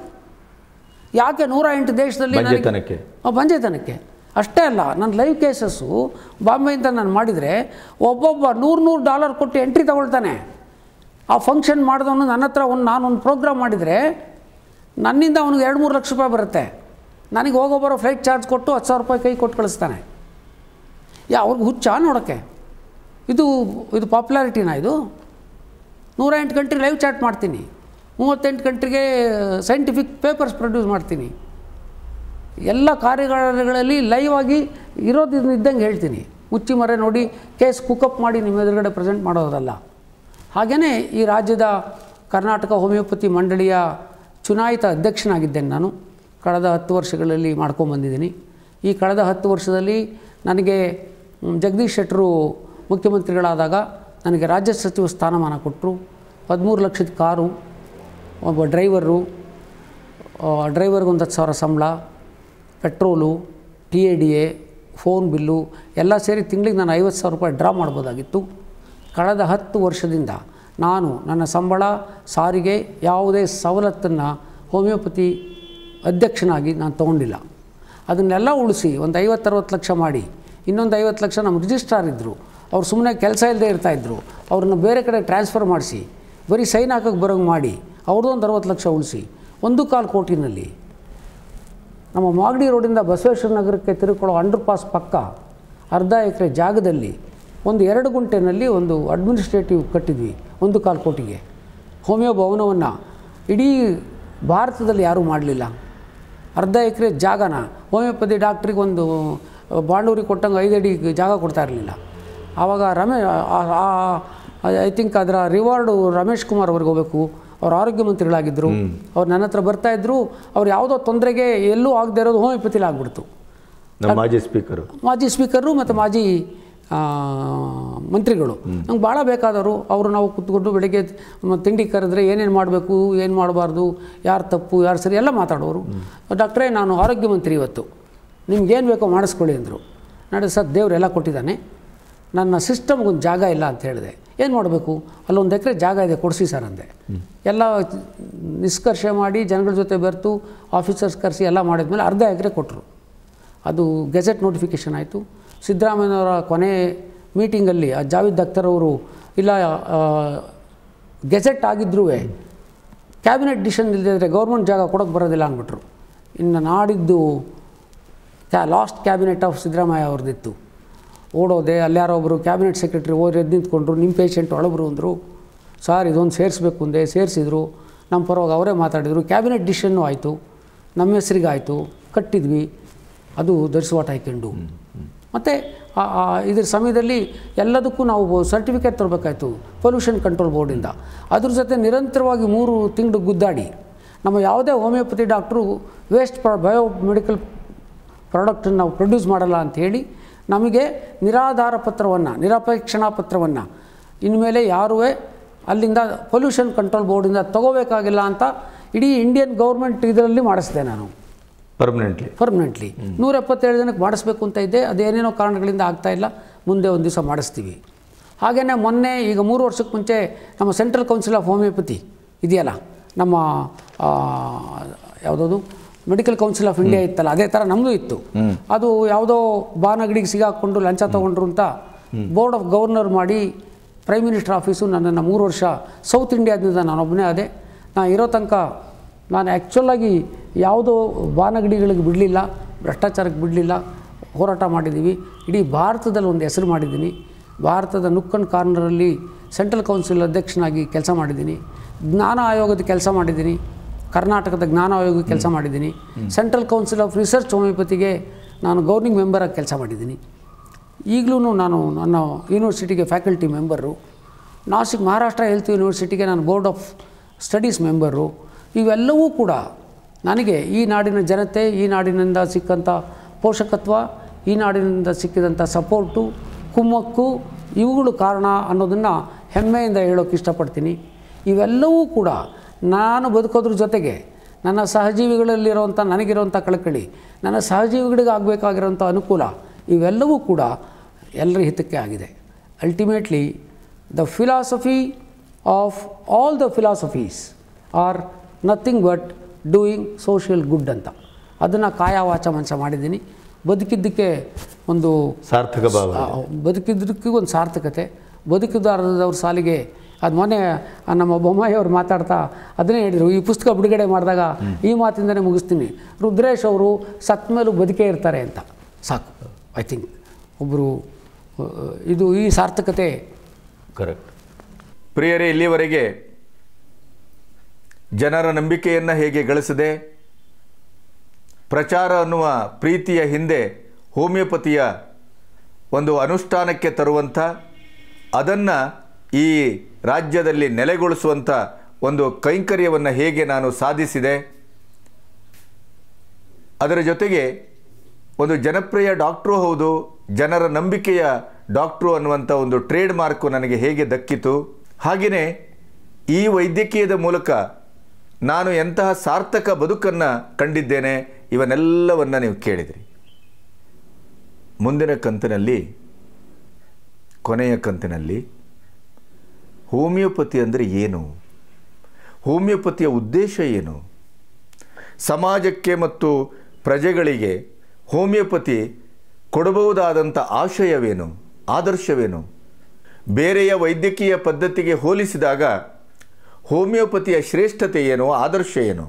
ಯಾಕೆ ನೂರ ಎಂಟು ದೇಶದಲ್ಲಿ ನನಗೆ- ಬಂಜೆತನಕ್ಕೆ ಆ, ಬಂಜೆತನಕ್ಕೆ ಅಷ್ಟೇ ಅಲ್ಲ ನನ್ನ ಲೈವ್ ಕೇಸಸ್ಸು ಬಾಂಬೆಯಿಂದ ನಾನು ಮಾಡಿದರೆ ಒಬ್ಬೊಬ್ಬ ನೂರು ನೂರು ಡಾಲರ್ ಕೊಟ್ಟು ಎಂಟ್ರಿ ತಗೊಳ್ತಾನೆ ಆ ಫಂಕ್ಷನ್ ಮಾಡಿದವನು ನನ್ನ ಹತ್ರ ಒಂದು ನಾನು ಒಂದು ಪ್ರೋಗ್ರಾಮ್ ಮಾಡಿದರೆ ನನ್ನಿಂದ ಅವನಿಗೆ ಎರಡು ಮೂರು ಲಕ್ಷ ರೂಪಾಯಿ ಬರುತ್ತೆ ನನಗೆ ಹೋಗೋ ಬರೋ ಫ್ಲೈಟ್ ಚಾರ್ಜ್ ಕೊಟ್ಟು ಹತ್ತು ಸಾವಿರ ರೂಪಾಯಿ ಕೈ ಕೊಟ್ಟು ಕಳಿಸ್ತಾನೆ ಯಾ ಅವ್ರಿಗೆ ಹುಚ್ಚ ನೋಡೋಕ್ಕೆ ಇದು ಇದು ಪಾಪ್ಯುಲಾರಿಟಿನಾ ಇದು ನೂರ ಎಂಟು ಕಂಟ್ರಿ ಲೈವ್ ಚಾಟ್ ಮಾಡ್ತೀನಿ ಮೂವತ್ತೆಂಟು ಕಂಟ್ರಿಗೆ ಸೈಂಟಿಫಿಕ್ ಪೇಪರ್ಸ್ ಪ್ರೊಡ್ಯೂಸ್ ಮಾಡ್ತೀನಿ ಎಲ್ಲ ಕಾರ್ಯಗಾರಗಳಲ್ಲಿ ಲೈವ್ ಆಗಿ ಇರೋದು ಇದ್ದಂಗೆ ಹೇಳ್ತೀನಿ ಹುಚ್ಚಿ ಮರೆ ನೋಡಿ ಕೇಸ್ ಕುಕಪ್ ಮಾಡಿ ನಿಮ್ಮ ಎದುರುಗಡೆ ಪ್ರೆಸೆಂಟ್ ಮಾಡೋದಲ್ಲ ಹಾಗೆಯೇ ಈ ರಾಜ್ಯದ ಕರ್ನಾಟಕ ಹೋಮಿಯೋಪತಿ ಮಂಡಳಿಯ ಚುನಾಯಿತ ಅಧ್ಯಕ್ಷನಾಗಿದ್ದೇನೆ ನಾನು ಕಳೆದ ಹತ್ತು ವರ್ಷಗಳಲ್ಲಿ ಮಾಡ್ಕೊಂಬಂದಿದ್ದೀನಿ ಈ ಕಳೆದ ಹತ್ತು ವರ್ಷದಲ್ಲಿ ನನಗೆ ಮ್, ಜಗದೀಶ್ ಶೆಟ್ಟರು ಮುಖ್ಯಮಂತ್ರಿಗಳಾದಾಗ ನನಗೆ ರಾಜ್ಯ ಸಚಿವ ಸ್ಥಾನಮಾನ ಕೊಟ್ಟರು ಹದಿಮೂರು ಲಕ್ಷದ ಕಾರು ಒಬ್ಬ ಡ್ರೈವರು ಡ್ರೈವರ್ಗೆ ಒಂದು ಹತ್ತು ಸಾವಿರ ಸಂಬಳ petrol T A D A phone bill ಎಲ್ಲ ಸೇರಿ ತಿಂಗಳಿಗೆ ನಾನು ಐವತ್ತು ಸಾವಿರ ರೂಪಾಯಿ ಡ್ರಾ ಮಾಡ್ಬೋದಾಗಿತ್ತು ಕಳೆದ ಹತ್ತು ವರ್ಷದಿಂದ ನಾನು ನನ್ನ ಸಂಬಳ ಸಾರಿಗೆ ಯಾವುದೇ ಸವಲತ್ತನ್ನು ಹೋಮಿಯೋಪತಿ ಅಧ್ಯಕ್ಷನಾಗಿ ನಾನು ತೊಗೊಂಡಿಲ್ಲ ಅದನ್ನೆಲ್ಲ ಉಳಿಸಿ ಒಂದು ಐವತ್ತರವತ್ತು ಲಕ್ಷ ಮಾಡಿ ಇನ್ನೊಂದು ಐವತ್ತು ಲಕ್ಷ ನಮ್ಮ ರಿಜಿಸ್ಟ್ರಾರ್ ಇದ್ದರು ಅವ್ರು ಸುಮ್ಮನೆ ಕೆಲಸ ಇಲ್ಲದೆ ಇರ್ತಾಯಿದ್ರು ಅವ್ರನ್ನ ಬೇರೆ ಕಡೆ ಟ್ರಾನ್ಸ್ಫರ್ ಮಾಡಿಸಿ ಬರೀ ಸೈನ್ ಹಾಕೋಕ್ಕೆ ಬರೋಂಗೆ ಮಾಡಿ ಅವ್ರದ್ದೊಂದು ಅರವತ್ತು ಲಕ್ಷ ಉಳಿಸಿ ಒಂದು ಕಾಲು ಕೋಟಿನಲ್ಲಿ ನಮ್ಮ ಮಾಗಡಿ ರೋಡಿಂದ ಬಸವೇಶ್ವರ ನಗರಕ್ಕೆ ತಿರುಕೊಳ್ಳೋ ಅಂಡರ್ ಪಾಸ್ ಪಕ್ಕ ಅರ್ಧ ಎಕರೆ ಜಾಗದಲ್ಲಿ ಒಂದು ಎರಡು ಗುಂಟೆನಲ್ಲಿ ಒಂದು ಅಡ್ಮಿನಿಸ್ಟ್ರೇಟಿವ್ ಕಟ್ಟಿದ್ವಿ ಒಂದು ಕಾಲು ಕೋಟಿಗೆ ಹೋಮಿಯೋ ಭವನವನ್ನು ಇಡೀ ಭಾರತದಲ್ಲಿ ಯಾರೂ ಮಾಡಲಿಲ್ಲ ಅರ್ಧ ಎಕರೆ ಜಾಗನ ಹೋಮಿಯೋಪತಿ ಡಾಕ್ಟ್ರಿಗೆ ಒಂದು ಬಾಂಡೂರಿಗೆ ಕೊಟ್ಟಂಗೆ ಐದು ಅಡಿ ಜಾಗ ಕೊಡ್ತಾ ಇರಲಿಲ್ಲ ಆವಾಗ ರಮೇ ಐ ಥಿಂಕ್ ಅದರ ರಿವಾರ್ಡು ರಮೇಶ್ ಕುಮಾರ್ ಅವ್ರಿಗೆ ಹೋಗಬೇಕು ಅವ್ರು ಆರೋಗ್ಯ ಮಂತ್ರಿಗಳಾಗಿದ್ದರು ಅವ್ರು ನನ್ನ ಹತ್ರ ಬರ್ತಾಯಿದ್ರು ಅವ್ರು ಯಾವುದೋ ತೊಂದರೆಗೆ ಎಲ್ಲೂ ಆಗದೆ ಇರೋದು ಹೋಮಿಯೋಪತಿಲಿ ಆಗ್ಬಿಡ್ತು ನಮ್ಮ ಮಾಜಿ ಸ್ಪೀಕರು ಮಾಜಿ ಸ್ಪೀಕರು ಮತ್ತು ಮಾಜಿ ಆ, ಮಂತ್ರಿಗಳು ನಂಗೆ ಭಾಳ ಬೇಕಾದವರು ಅವರು ನಾವು ಕೂತ್ಕೊಂಡು ಬೆಳಗ್ಗೆ ಮ- ತಿಂಡಿ ಕರೆದ್ರೆ ಏನೇನು ಮಾಡಬೇಕು ಏನು ಮಾಡಬಾರ್ದು ಯಾರು ತಪ್ಪು ಯಾರು ಸರಿ ಎಲ್ಲ ಮಾತಾಡೋರು ಡಾಕ್ಟ್ರೇ ನಾನು ಆರೋಗ್ಯ ಮಂತ್ರಿ ಇವತ್ತು ನಿಮ್ಗೇನು ಬೇಕೋ ಮಾಡಿಸ್ಕೊಳ್ಳಿ ಅಂದರು ನಡೆ ಸರ್ ದೇವ್ರು ಎಲ್ಲ ಕೊಟ್ಟಿದ್ದಾನೆ ನನ್ನ ಸಿಸ್ಟಮ್ಗೊಂದು ಜಾಗ ಇಲ್ಲ ಅಂತ ಹೇಳಿದೆ ಏನು ಮಾಡಬೇಕು ಅಲ್ಲೊಂದು ಎಕರೆ ಜಾಗ ಇದೆ ಕೊಡಿಸಿ ಸರ್ ಅಂದೆ ಎಲ್ಲ ನಿಷ್ಕರ್ಷೆ ಮಾಡಿ ಜನಗಳ ಜೊತೆ ಬೆರೆತು ಆಫೀಸರ್ಸ್ ಕರೆಸಿ ಎಲ್ಲ ಮಾಡಿದ್ಮೇಲೆ ಅರ್ಧ ಎಕರೆ ಕೊಟ್ಟರು ಅದು ಗೆಜೆಟ್ ನೋಟಿಫಿಕೇಷನ್ ಆಯಿತು ಸಿದ್ದರಾಮಯ್ಯನವರ ಕೊನೆ ಮೀಟಿಂಗಲ್ಲಿ ಆ ಜಾವೇದ್ ಅಖ್ತರ್ ಅವರು ಇಲ್ಲ ಗೆಜೆಟ್ ಆಗಿದ್ರೂ ಕ್ಯಾಬಿನೆಟ್ ಡಿಸಿಷನ್ ಇಲ್ಲದಿದ್ದರೆ ಗೌರ್ಮೆಂಟ್ ಜಾಗ ಕೊಡೋಕ್ಕೆ ಬರೋದಿಲ್ಲ ಅಂದ್ಬಿಟ್ರು ಇನ್ನು ನಾಡಿದ್ದು ಕ್ಯಾ ಲಾಸ್ಟ್ ಕ್ಯಾಬಿನೆಟ್ ಆಫ್ ಸಿದ್ದರಾಮಯ್ಯ ಅವ್ರದ್ದಿತ್ತು ಓಡೋದೆ ಅಲ್ಯಾರೋ ಒಬ್ಬರು ಕ್ಯಾಬಿನೆಟ್ ಸೆಕ್ರೆಟರಿ ಓದಿ ಎದ್ದು ನಿಂತ್ಕೊಂಡ್ರು ನಿಮ್ಮ ಪೇಷಂಟ್ ಒಳಬರು ಅಂದರು ಸರ್ ಇದೊಂದು ಸೇರಿಸ್ಬೇಕು ಅಂದೆ ಸೇರಿಸಿದ್ರು ನಮ್ಮ ಪರವಾಗಿ ಅವರೇ ಮಾತಾಡಿದರು ಕ್ಯಾಬಿನೆಟ್ ಡಿಸಿಷನ್ನು ಆಯಿತು ನಮ್ಮ ಹೆಸರಿಗೆ ಆಯಿತು ಕಟ್ಟಿದ್ವಿ ಅದು that's what I can do ಮತ್ತು ಇದ್ರ ಸಮಯದಲ್ಲಿ ಎಲ್ಲದಕ್ಕೂ ನಾವು ಸರ್ಟಿಫಿಕೇಟ್ ತರಬೇಕಾಯ್ತು ಪೊಲ್ಯೂಷನ್ ಕಂಟ್ರೋಲ್ ಬೋರ್ಡಿಂದ ಅದ್ರ ಜೊತೆ ನಿರಂತರವಾಗಿ ಮೂರು ತಿಂಗಳು ಗುದ್ದಾಡಿ ನಮ್ಮ ಯಾವುದೇ homeopathy doctor waste bio medical ಪ್ರಾಡಕ್ಟನ್ನು ನಾವು ಪ್ರೊಡ್ಯೂಸ್ ಮಾಡಲ್ಲ ಅಂಥೇಳಿ ನಮಗೆ ನಿರಾಧಾರ ಪತ್ರವನ್ನು ನಿರಪೇಕ್ಷಣಾ ಪತ್ರವನ್ನು ಇನ್ಮೇಲೆ ಯಾರೂ ಅಲ್ಲಿಂದ ಪೊಲ್ಯೂಷನ್ ಕಂಟ್ರೋಲ್ ಬೋರ್ಡಿಂದ ತಗೋಬೇಕಾಗಿಲ್ಲ ಅಂತ ಇಡೀ ಇಂಡಿಯನ್ ಗೌರ್ಮೆಂಟ್ ಇದರಲ್ಲಿ ಮಾಡಿಸಿದೆ ನಾನು ಪರ್ಮನೆಂಟ್ಲಿ ಪರ್ಮನೆಂಟ್ಲಿ ನೂರ ಎಪ್ಪತ್ತೇಳು ಜನಕ್ಕೆ ಮಾಡಿಸ್ಬೇಕು ಅಂತ ಇದ್ದೆ ಅದೇನೇನೋ ಕಾರಣಗಳಿಂದ ಆಗ್ತಾ ಇಲ್ಲ ಮುಂದೆ ಒಂದು ದಿವಸ ಮಾಡಿಸ್ತೀವಿ ಹಾಗೆಯೇ ಮೊನ್ನೆ ಈಗ ಮೂರು ವರ್ಷಕ್ಕೆ ಮುಂಚೆ ನಮ್ಮ ಸೆಂಟ್ರಲ್ ಕೌನ್ಸಿಲ್ ಆಫ್ ಹೋಮಿಯೋಪತಿ ಇದೆಯಲ್ಲ ನಮ್ಮ ಆ, ಯಾವುದದು ಮೆಡಿಕಲ್ ಕೌನ್ಸಿಲ್ ಆಫ್ ಇಂಡಿಯಾ ಇತ್ತಲ್ಲ ಅದೇ ಥರ ನಮ್ಮದು ಇತ್ತು ಅದು ಯಾವುದೋ ಬಾನಗಡಿಗೆ ಸಿಗಾಕೊಂಡು ಲಂಚ ತೊಗೊಂಡ್ರು ಅಂತ ಬೋರ್ಡ್ ಆಫ್ ಗವರ್ನರ್ ಮಾಡಿ ಪ್ರೈಮ್ ಮಿನಿಸ್ಟರ್ ಆಫೀಸು ನನ್ನನ್ನು ಮೂರು ವರ್ಷ ಸೌತ್ ಇಂಡಿಯಾದಿಂದ ನಾನೊಬ್ಬನೇ ಆದೆ ನಾ ಇರೋ ತನಕ ನಾನು ಆ್ಯಕ್ಚುಲಾಗಿ ಯಾವುದೋ ಬಾನಗಡಿಗಳಿಗೆ ಬಿಡಲಿಲ್ಲ ಭ್ರಷ್ಟಾಚಾರಕ್ಕೆ ಬಿಡಲಿಲ್ಲ ಹೋರಾಟ ಮಾಡಿದ್ದೀವಿ ಇಡೀ ಭಾರತದಲ್ಲಿ ಒಂದು ಹೆಸರು ಮಾಡಿದ್ದೀನಿ ಭಾರತದ ನುಕ್ಕನ್ ಕಾರ್ನರಲ್ಲಿ ಸೆಂಟ್ರಲ್ ಕೌನ್ಸಿಲ್ ಅಧ್ಯಕ್ಷನಾಗಿ ಕೆಲಸ ಮಾಡಿದ್ದೀನಿ ಜ್ಞಾನ ಆಯೋಗದ ಕೆಲಸ ಮಾಡಿದ್ದೀನಿ ಕರ್ನಾಟಕದ ಜ್ಞಾನ ಆಯೋಗಕ್ಕೆ ಕೆಲಸ ಮಾಡಿದ್ದೀನಿ ಸೆಂಟ್ರಲ್ ಕೌನ್ಸಿಲ್ ಆಫ್ ರಿಸರ್ಚ್ ಹೋಮಿಯೋಪತಿಗೆ ನಾನು ಗೌರ್ನಿಂಗ್ ಮೆಂಬರಾಗಿ ಕೆಲಸ ಮಾಡಿದ್ದೀನಿ ಈಗಲೂ ನಾನು ನನ್ನ ಯೂನಿವರ್ಸಿಟಿಗೆ faculty member Nashik Maharashtra health ಯೂನಿವರ್ಸಿಟಿಗೆ ನಾನು ಬೋರ್ಡ್ ಆಫ್ ಸ್ಟಡೀಸ್ ಮೆಂಬರು ಇವೆಲ್ಲವೂ ಕೂಡ ನನಗೆ ಈ ನಾಡಿನ ಜನತೆ ಈ ನಾಡಿನಿಂದ ಸಿಕ್ಕಂಥ ಪೋಷಕತ್ವ ಈ ನಾಡಿನಿಂದ ಸಿಕ್ಕಿದಂಥ ಸಪೋರ್ಟು ಕುಮ್ಮಕ್ಕು ಇವುಗಳು ಕಾರಣ ಅನ್ನೋದನ್ನು ಹೆಮ್ಮೆಯಿಂದ ಹೇಳೋಕ್ಕೆ ಇಷ್ಟಪಡ್ತೀನಿ ಇವೆಲ್ಲವೂ ಕೂಡ ನಾನು ಬದುಕೋದ್ರ ಜೊತೆಗೆ ನನ್ನ ಸಹಜೀವಿಗಳಲ್ಲಿರುವಂಥ ನನಗಿರುವಂಥ ಕಳಕಳಿ ನನ್ನ ಸಹಜೀವಿಗಳಿಗೆ ಆಗಬೇಕಾಗಿರೋಂಥ ಅನುಕೂಲ ಇವೆಲ್ಲವೂ ಕೂಡ ಎಲ್ಲರ ಹಿತಕ್ಕೆ ಆಗಿದೆ ultimately the philosophy of all the philosophies are nothing but doing social good ಅಂತ ಅದನ್ನು ಕಾಯ ವಾಚ ಮನಸ ಮಾಡಿದ್ದೀನಿ ಬದುಕಿದ್ದಕ್ಕೆ ಒಂದು ಸಾರ್ಥಕ ಭಾವ ಆ, ಬದುಕಿದ್ದಕ್ಕೆ ಒಂದು ಸಾರ್ಥಕತೆ ಬದುಕಿದಾರದವ್ರ ಸಾಲಿಗೆ ಅದು ಮೊನ್ನೆ ಆ ನಮ್ಮ ಬೊಮ್ಮಾಯಿ ಅವ್ರು ಮಾತಾಡ್ತಾ ಅದನ್ನೇ ಹೇಳಿದರು ಈ ಪುಸ್ತಕ ಬಿಡುಗಡೆ ಮಾಡಿದಾಗ ಈ ಮಾತಿಂದನೇ ಮುಗಿಸ್ತೀನಿ ರುದ್ರೇಶ್ ಅವರು ಸತ್ತ ಮೇಲೂ ಬದುಕೇ ಇರ್ತಾರೆ ಅಂತ ಸಾಕು ಐ ಥಿಂಕ್ ಒಬ್ಬರು ಇದು ಈ ಸಾರ್ಥಕತೆ ಕರೆಕ್ಟ್ ಪ್ರಿಯರೇ ಇಲ್ಲಿವರೆಗೆ ಜನರ ನಂಬಿಕೆಯನ್ನು ಹೇಗೆ ಗಳಿಸಿದೆ ಪ್ರಚಾರ ಅನ್ನುವ ಪ್ರೀತಿಯ ಹಿಂದೆ ಹೋಮಿಯೋಪತಿಯ ಒಂದು ಅನುಷ್ಠಾನಕ್ಕೆ ತರುವಂಥ ಅದನ್ನು ಈ ರಾಜ್ಯದಲ್ಲಿ ನೆಲೆಗೊಳಿಸುವಂಥ ಒಂದು ಕೈಂಕರ್ಯವನ್ನು ಹೇಗೆ ನಾನು ಸಾಧಿಸಿದೆ ಅದರ ಜೊತೆಗೆ ಒಂದು ಜನಪ್ರಿಯ ಡಾಕ್ಟ್ರು ಹೌದು ಜನರ ನಂಬಿಕೆಯ ಡಾಕ್ಟ್ರು ಅನ್ನುವಂಥ ಒಂದು ಟ್ರೇಡ್ ಮಾರ್ಕು ನನಗೆ ಹೇಗೆ ದಕ್ಕಿತು ಹಾಗೆಯೇ ಈ ವೈದ್ಯಕೀಯದ ಮೂಲಕ ನಾನು ಎಂತಹ ಸಾರ್ಥಕ ಬದುಕನ್ನು ಕಂಡಿದ್ದೇನೆ ಇವನ್ನೆಲ್ಲವನ್ನು ನೀವು ಕೇಳಿದಿರಿ ಮುಂದಿನ ಕಂತಿನಲ್ಲಿ ಕೊನೆಯ ಕಂತಿನಲ್ಲಿ ಹೋಮಿಯೋಪತಿ ಅಂದರೆ ಏನು ಹೋಮಿಯೋಪತಿಯ ಉದ್ದೇಶ ಏನು ಸಮಾಜಕ್ಕೆ ಮತ್ತು ಪ್ರಜೆಗಳಿಗೆ ಹೋಮಿಯೋಪತಿ ಕೊಡಬಹುದಾದಂಥ ಆಶಯವೇನು ಆದರ್ಶವೇನು ಬೇರೆಯ ವೈದ್ಯಕೀಯ ಪದ್ಧತಿಗೆ ಹೋಲಿಸಿದಾಗ ಹೋಮಿಯೋಪತಿಯ ಶ್ರೇಷ್ಠತೆ ಏನು ಆದರ್ಶ ಏನು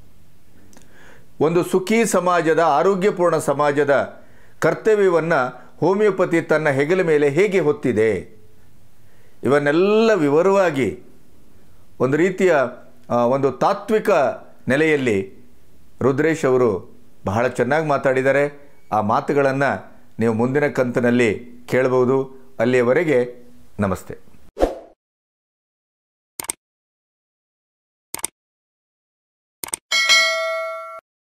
ಒಂದು ಸುಖಿ ಸಮಾಜದ ಆರೋಗ್ಯಪೂರ್ಣ ಸಮಾಜದ ಕರ್ತವ್ಯವನ್ನು ಹೋಮಿಯೋಪತಿ ತನ್ನ ಹೆಗಲ ಮೇಲೆ ಹೇಗೆ ಹೊತ್ತಿದೆ ಇವನ್ನೆಲ್ಲ ವಿವರವಾಗಿ ಒಂದು ರೀತಿಯ ಆ, ಒಂದು ತಾತ್ವಿಕ ನೆಲೆಯಲ್ಲಿ ರುದ್ರೇಶ್ ಅವರು ಬಹಳ ಚೆನ್ನಾಗಿ ಮಾತಾಡಿದ್ದಾರೆ ಆ ಮಾತುಗಳನ್ನು ನೀವು ಮುಂದಿನ ಕಂತಿನಲ್ಲಿ ಕೇಳಬಹುದು ಅಲ್ಲಿಯವರೆಗೆ ನಮಸ್ತೆ